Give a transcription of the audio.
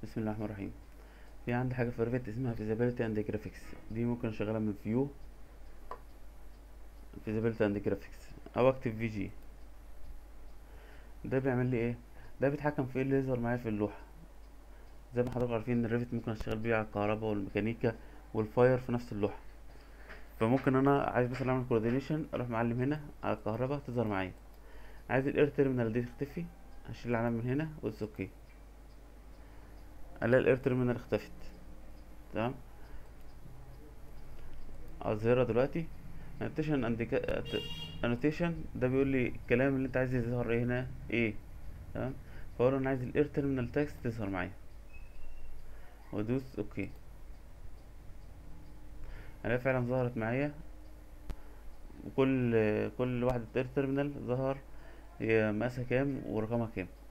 بسم الله الرحمن الرحيم في عندي حاجه في ريفت اسمها feasibility and graphics دي ممكن اشغلها من view feasibility and graphics او اكتب في جي ده بيعمل لي ايه ده بيتحكم في ايه اللي يظهر معايا في اللوحه زي ما حضراتكم عارفين ان الريفت ممكن اشتغل بيه على الكهرباء والميكانيكا والفاير في نفس اللوحه فممكن انا عايز مثلا اعمل كوردينيشن اروح معلم هنا على الكهرباء تظهر معايا عايز الاير تيرمينال دي تختفي هشيل العلامه من هنا وادوس اوكي الاقي الاير تيرمينال اختفت تمام اظهرها دلوقتي annotation and annotation ده بيقول لي الكلام اللي انت عايز يظهر ايه هنا ايه تمام فاقول له انا عايز الاير تيرمينال تكست تظهر معايا وادوس اوكي الاقي فعلا ظهرت معايا وكل كل واحدة اير تيرمينال ظهر هي مقاسها كام ورقمها كام